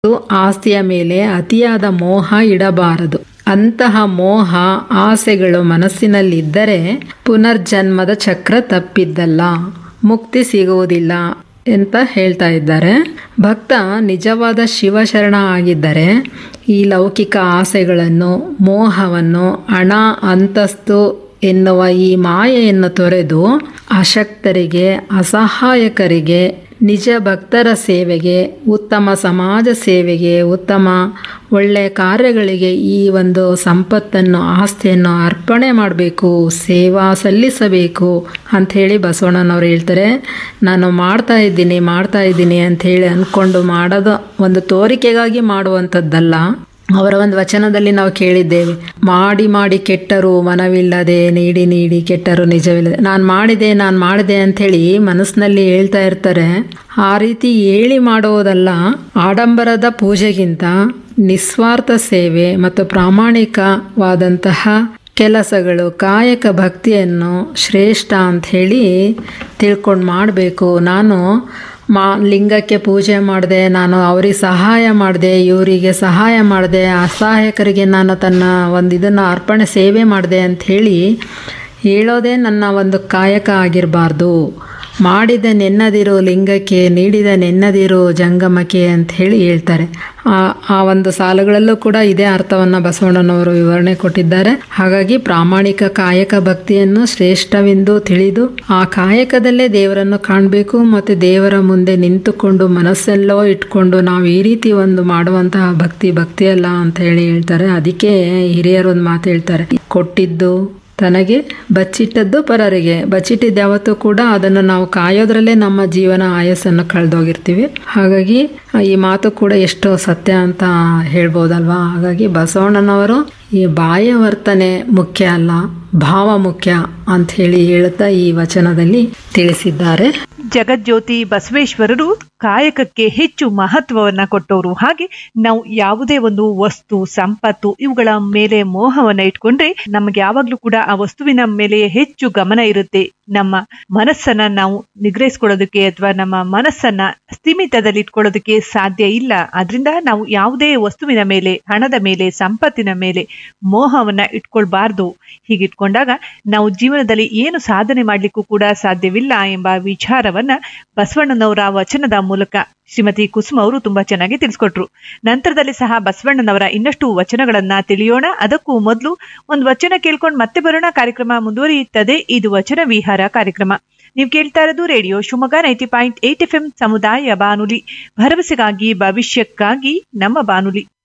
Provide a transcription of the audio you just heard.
ಆಸ್ತಿಯ ಮೇಲೆ ಅತಿಯಾದ ಮೋಹ ಇಡಬಾರದು ಅಂತಹ ಮೋಹ ಆಸೆಗಳು ಮನಸ್ಸಿನಲ್ಲಿದ್ದರೆ ಪುನರ್ಜನ್ಮದ ಚಕ್ರ ತಪ್ಪಿದ್ದಲ್ಲ ಮುಕ್ತಿ ಸಿಗುವುದಿಲ್ಲ ಅಂತ ಹೇಳ್ತಾ ಇದ್ದಾರೆ ಭಕ್ತ ನಿಜವಾದ ಶಿವಶರಣ ಆಗಿದ್ದರೆ ಈ ಲೌಕಿಕ ಆಸೆಗಳನ್ನು ಮೋಹವನ್ನು ಹಣ ಅಂತಸ್ತು ಎನ್ನುವ ಈ ಮಾಯೆಯನ್ನು ತೊರೆದು ಅಶಕ್ತರಿಗೆ ಅಸಹಾಯಕರಿಗೆ ನಿಜ ಭಕ್ತರ ಸೇವೆಗೆ ಉತ್ತಮ ಸಮಾಜ ಸೇವೆಗೆ ಉತ್ತಮ ಒಳ್ಳೆಯ ಕಾರ್ಯಗಳಿಗೆ ಈ ಒಂದು ಸಂಪತ್ತನ್ನು ಆಸ್ತಿಯನ್ನು ಅರ್ಪಣೆ ಮಾಡಬೇಕು ಸೇವಾ ಸಲ್ಲಿಸಬೇಕು ಅಂಥೇಳಿ ಬಸವಣ್ಣನವರು ಹೇಳ್ತಾರೆ ನಾನು ಮಾಡ್ತಾ ಇದ್ದೀನಿ ಮಾಡ್ತಾ ಇದ್ದೀನಿ ಅಂಥೇಳಿ ಅಂದ್ಕೊಂಡು ಮಾಡೋದು ಒಂದು ತೋರಿಕೆಗಾಗಿ ಮಾಡುವಂಥದ್ದಲ್ಲ ಅವರ ಒಂದು ವಚನದಲ್ಲಿ ನಾವು ಕೇಳಿದ್ದೇವೆ ಮಾಡಿ ಮಾಡಿ ಕೆಟ್ಟರು ಮನವಿಲ್ಲದೆ ನೀಡಿ ನೀಡಿ ಕೆಟ್ಟರು ನಿಜವಿಲ್ಲದೆ ನಾನು ಮಾಡಿದೆ ನಾನು ಮಾಡಿದೆ ಅಂಥೇಳಿ ಮನಸ್ಸಿನಲ್ಲಿ ಹೇಳ್ತಾ ಇರ್ತಾರೆ ಆ ರೀತಿ ಹೇಳಿ ಮಾಡುವುದಲ್ಲ ಆಡಂಬರದ ಪೂಜೆಗಿಂತ ನಿಸ್ವಾರ್ಥ ಸೇವೆ ಮತ್ತು ಪ್ರಾಮಾಣಿಕವಾದಂತಹ ಕೆಲಸಗಳು ಕಾಯಕ ಭಕ್ತಿಯನ್ನು ಶ್ರೇಷ್ಠ ಅಂತ ಹೇಳಿ ತಿಳ್ಕೊಂಡು ಮಾಡಬೇಕು ನಾನು ಮಾ ಲಿಂಗಕ್ಕೆ ಪೂಜೆ ಮಾಡಿದೆ ನಾನು ಅವ್ರಿಗೆ ಸಹಾಯ ಮಾಡಿದೆ ಇವರಿಗೆ ಸಹಾಯ ಮಾಡಿದೆ ಅಸಹಾಯಕರಿಗೆ ನಾನು ತನ್ನ ಒಂದು ಇದನ್ನು ಅರ್ಪಣೆ ಸೇವೆ ಮಾಡಿದೆ ಅಂಥೇಳಿ ಹೇಳೋದೇ ನನ್ನ ಒಂದು ಕಾಯಕ ಆಗಿರಬಾರ್ದು ಮಾಡಿದ ನೆನ್ನದಿರು ಲಿಂಗಕ್ಕೆ ನೀಡಿದ ನೆನ್ನದಿರು ಜಂಗಮಕ್ಕೆ ಅಂತ ಹೇಳಿ ಹೇಳ್ತಾರೆ ಆ ಆ ಒಂದು ಸಾಲುಗಳಲ್ಲೂ ಕೂಡ ಇದೇ ಅರ್ಥವನ್ನು ಬಸವಣ್ಣನವರು ವಿವರಣೆ ಕೊಟ್ಟಿದ್ದಾರೆ ಹಾಗಾಗಿ ಪ್ರಾಮಾಣಿಕ ಕಾಯಕ ಭಕ್ತಿಯನ್ನು ಶ್ರೇಷ್ಠವೆಂದು ತಿಳಿದು ಆ ಕಾಯಕದಲ್ಲೇ ದೇವರನ್ನು ಕಾಣಬೇಕು ಮತ್ತು ದೇವರ ಮುಂದೆ ನಿಂತುಕೊಂಡು ಮನಸ್ಸೆಲ್ಲೋ ಇಟ್ಕೊಂಡು ನಾವು ಈ ರೀತಿ ಒಂದು ಮಾಡುವಂತಹ ಭಕ್ತಿ ಭಕ್ತಿಯಲ್ಲ ಅಂತ ಹೇಳಿ ಹೇಳ್ತಾರೆ ಅದಕ್ಕೆ ಹಿರಿಯರು ಒಂದು ಮಾತು ಹೇಳ್ತಾರೆ ಕೊಟ್ಟಿದ್ದು ತನಗೆ ಬಚ್ಚಿಟ್ಟದ್ದು ಪರರಿಗೆ ಬಚ್ಚಿಟ್ಟಿದ್ದು ಯಾವತ್ತೂ ಕೂಡ ಅದನ್ನು ನಾವು ಕಾಯೋದ್ರಲ್ಲೇ ನಮ್ಮ ಜೀವನ ಆಯಸ್ಸನ್ನು ಕಳೆದೋಗಿರ್ತೀವಿ ಹಾಗಾಗಿ ಈ ಮಾತು ಕೂಡ ಎಷ್ಟು ಸತ್ಯ ಅಂತ ಹೇಳ್ಬೋದಲ್ವಾ ಹಾಗಾಗಿ ಬಸವಣ್ಣನವರು ಈ ಬಾಹ್ಯ ವರ್ತನೆ ಮುಖ್ಯ ಅಲ್ಲ ಭಾವ ಮುಖ್ಯ ಅಂತ ಹೇಳಿ ಹೇಳುತ್ತಾ ಈ ವಚನದಲ್ಲಿ ತಿಳಿಸಿದ್ದಾರೆ ಜಗಜ್ಯೋತಿ ಬಸವೇಶ್ವರರು ಕಾಯಕಕ್ಕೆ ಹೆಚ್ಚು ಮಹತ್ವವನ್ನ ಕೊಟ್ಟವರು ಹಾಗೆ ನಾವು ಯಾವುದೇ ಒಂದು ವಸ್ತು ಸಂಪತ್ತು ಇವುಗಳ ಮೇಲೆ ಮೋಹವನ್ನ ಇಟ್ಕೊಂಡ್ರೆ ನಮಗೆ ಯಾವಾಗ್ಲೂ ಕೂಡ ಆ ವಸ್ತುವಿನ ಮೇಲೆ ಹೆಚ್ಚು ಗಮನ ಇರುತ್ತೆ ನಮ್ಮ ಮನಸ್ಸನ್ನ ನಾವು ನಿಗ್ರಹಿಸ್ಕೊಳ್ಳೋದಕ್ಕೆ ಅಥವಾ ನಮ್ಮ ಮನಸ್ಸನ್ನ ಸ್ಥಿಮಿತದಲ್ಲಿ ಇಟ್ಕೊಳ್ಳೋದಕ್ಕೆ ಸಾಧ್ಯ ಇಲ್ಲ ಆದ್ರಿಂದ ನಾವು ಯಾವುದೇ ವಸ್ತುವಿನ ಮೇಲೆ ಹಣದ ಮೇಲೆ ಸಂಪತ್ತಿನ ಮೇಲೆ ಮೋಹವನ್ನ ಇಟ್ಕೊಳ್ಬಾರ್ದು ಹೀಗಿಟ್ಕೊಂಡಾಗ ನಾವು ಜೀವನದಲ್ಲಿ ಏನು ಸಾಧನೆ ಮಾಡ್ಲಿಕ್ಕೂ ಕೂಡ ಸಾಧ್ಯವಿಲ್ಲ ಎಂಬ ವಿಚಾರವನ್ನ ಬಸವಣ್ಣನವರ ವಚನದ ಮೂಲಕ ಶ್ರೀಮತಿ ಕುಸುಮ ಅವರು ತುಂಬಾ ಚೆನ್ನಾಗಿ ತಿಳಿಸ್ಕೊಟ್ರು ನಂತರದಲ್ಲಿ ಸಹ ಬಸವಣ್ಣನವರ ಇನ್ನಷ್ಟು ವಚನಗಳನ್ನ ತಿಳಿಯೋಣ ಅದಕ್ಕೂ ಮೊದಲು ಒಂದು ವಚನ ಕೇಳ್ಕೊಂಡು ಮತ್ತೆ ಬರೋಣ ಕಾರ್ಯಕ್ರಮ ಮುಂದುವರಿಯುತ್ತದೆ ಇದು ವಚನ ವಿಹಾರ ಕಾರ್ಯಕ್ರಮ ನೀವು ಕೇಳ್ತಾ ಇರೋದು radio Shivamogga ninety point eight F M ಸಮುದಾಯ ಬಾನುಲಿ ಭರವಸೆಗಾಗಿ ಭವಿಷ್ಯಕ್ಕಾಗಿ ನಮ್ಮ ಬಾನುಲಿ